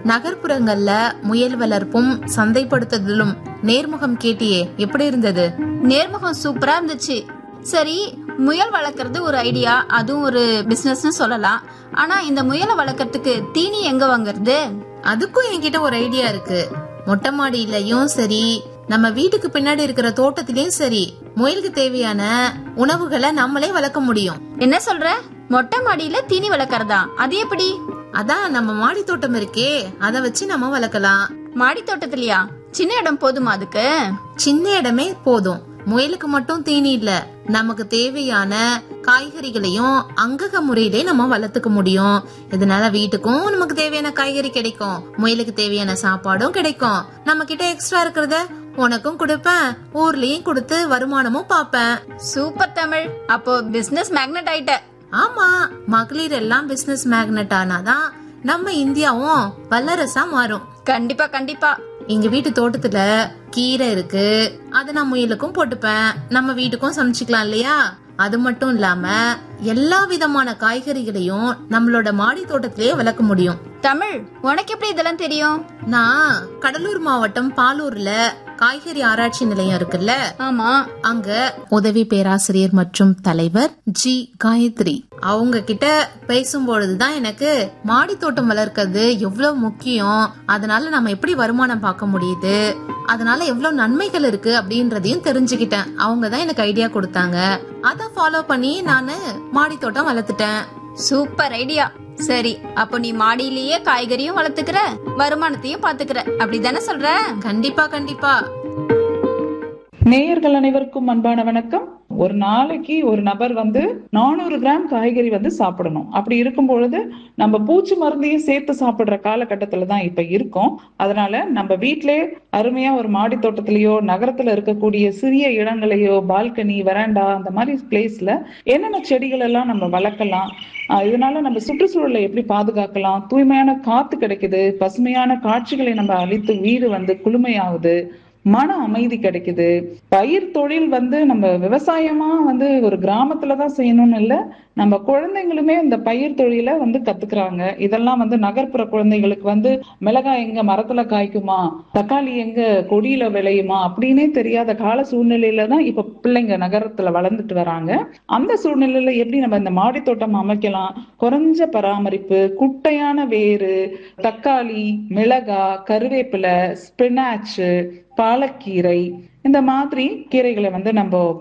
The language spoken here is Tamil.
நகர்ப்புறங்கள்ல முயல் வளர்ப்பும் சந்தைப்படுத்துதலும் நேர்முகம் கேட்டியே எப்படி இருந்தது நேர்முகம் சூப்பரா இருந்துச்சு சரி முயல் வளர்க்கறது ஒரு ஐடியா அதுவும் ஒரு பிசினஸ்னு சொல்லலாம் ஆனா இந்த முயலை வளர்க்கறதுக்கு தீனி எங்க வாங்குறது அதுக்கும் என்கிட்ட ஒரு ஐடியா இருக்கு மொட்டை மாடியிலயும் சரி நம்ம வீட்டுக்கு பின்னாடி இருக்கிற தோட்டத்திலயும் சரி முயலுக்கு தேவையான உணவுகளை நம்மளே வளர்க்க முடியும் என்ன சொல்ற மொட்டை மாடியில தீனி வளர்க்கறதா அது எப்படி அதான் நம்ம மாடி தோட்டம் இருக்கே அத வச்சு நம்ம வளர்க்கலாம் மாடி தோட்டத்திலயா சின்ன இடம் போதுமா அதுக்கு சின்ன இடமே போதும் முயலுக்கு மட்டும் தீனி இல்ல நமக்கு தேவையான காய்கறிகளையும் அங்கக முறையிலே நம்ம வளர்த்துக்க முடியும் இதனால வீட்டுக்கும் நமக்கு தேவையான காய்கறி கிடைக்கும் முயலுக்கு தேவையான சாப்பாடும் கிடைக்கும் நம்ம கிட்ட எக்ஸ்ட்ரா இருக்கிறத உனக்கும் கொடுப்பேன் ஊர்லயும் கொடுத்து வருமானமும் பாப்பேன் சூப்பர் தமிழ் அப்போ பிசினஸ் மேக்னெட் ஆயிட்ட ஆமா மகளிர் எல்லாம் பிசினஸ் மேக்னெட் ஆனாதான் நம்ம இந்தியாவும் வல்லரசா மாறும் கண்டிப்பா கண்டிப்பா எங்க வீட்டு தோட்டத்துல கீரை இருக்கு அத நான் முயலுக்கும் போட்டுப்பேன் நம்ம வீட்டுக்கும் சமைச்சுக்கலாம் இல்லையா அது மட்டும் இல்லாம எல்லா விதமான காய்கறிகளையும் நம்மளோட மாடி தோட்டத்திலேயே வளர்க்க முடியும் தமிழ் உனக்கு எப்படி இதெல்லாம் தெரியும் நான் கடலூர் மாவட்டம் பாலூர்ல காய்கறி ஆராய்ச்சி நிலையம் இருக்குல்ல ஆமா அங்க உதவி பேராசிரியர் மற்றும் தலைவர் ஜி காயத்ரி அவங்க கிட்ட பேசும்பொழுதுதான் எனக்கு மாடி தோட்டம் வளர்க்கறது எவ்வளவு முக்கியம் அதனால நம்ம எப்படி வருமானம் பார்க்க முடியுது அதனால எவ்வளவு நன்மைகள் இருக்கு அப்படின்றதையும் தெரிஞ்சுக்கிட்டேன் அவங்க தான் எனக்கு ஐடியா கொடுத்தாங்க அத ஃபாலோ பண்ணி நானு மாடி தோட்டம் வளர்த்துட்டேன் சூப்பர் ஐடியா சரி அப்போ நீ மாடியிலேயே காய்கறியும் வளர்த்துக்கிற வருமானத்தையும் பாத்துக்கிற அப்படிதானே சொல்ற கண்டிப்பா கண்டிப்பா நேயர்கள் அனைவருக்கும் அன்பான வணக்கம் ஒரு நாளைக்கு ஒரு நபர் வந்து நானூறு கிராம் காய்கறி வந்து சாப்பிடணும் அப்படி இருக்கும் பொழுது நம்ம பூச்சி மருந்தையும் சேர்த்து சாப்பிடுற காலகட்டத்துல தான் இப்ப இருக்கோம் அதனால நம்ம வீட்டிலே அருமையா ஒரு மாடி தோட்டத்திலேயோ நகரத்துல இருக்கக்கூடிய சிறிய இடங்களையோ பால்கனி வராண்டா அந்த மாதிரி பிளேஸ்ல என்னென்ன செடிகள் எல்லாம் நம்ம வளர்க்கலாம் ஆஹ் இதனால நம்ம சுற்றுச்சூழலை எப்படி பாதுகாக்கலாம் தூய்மையான காத்து கிடைக்குது பசுமையான காட்சிகளை நம்ம அளித்து வீடு வந்து குளுமையாகுது மன அமைதி கிடைக்குது பயிர் தொழில் வந்து நம்ம விவசாயமா வந்து ஒரு கிராமத்துல தான் செய்யணும்னு இல்ல நம்ம குழந்தைங்களுமே இந்த பயிர் தொழிலை வந்து கத்துக்கிறாங்க இதெல்லாம் வந்து நகர்ப்புற குழந்தைகளுக்கு வந்து மிளகாய் எங்க மரத்துல காய்க்குமா தக்காளி எங்க கொடியில விளையுமா அப்படின்னே தெரியாத கால சூழ்நிலையில தான் இப்ப பிள்ளைங்க நகரத்துல வளர்ந்துட்டு வராங்க அந்த சூழ்நிலையில எப்படி நம்ம இந்த மாடி தோட்டம் அமைக்கலாம் குறைஞ்ச பராமரிப்பு குட்டையான வேறு தக்காளி மிளகாய் கருவேப்பிலை ஸ்பினாச்சு பாலக்கீரை இந்த மாதிரி கீரைகளை வந்து நம்ம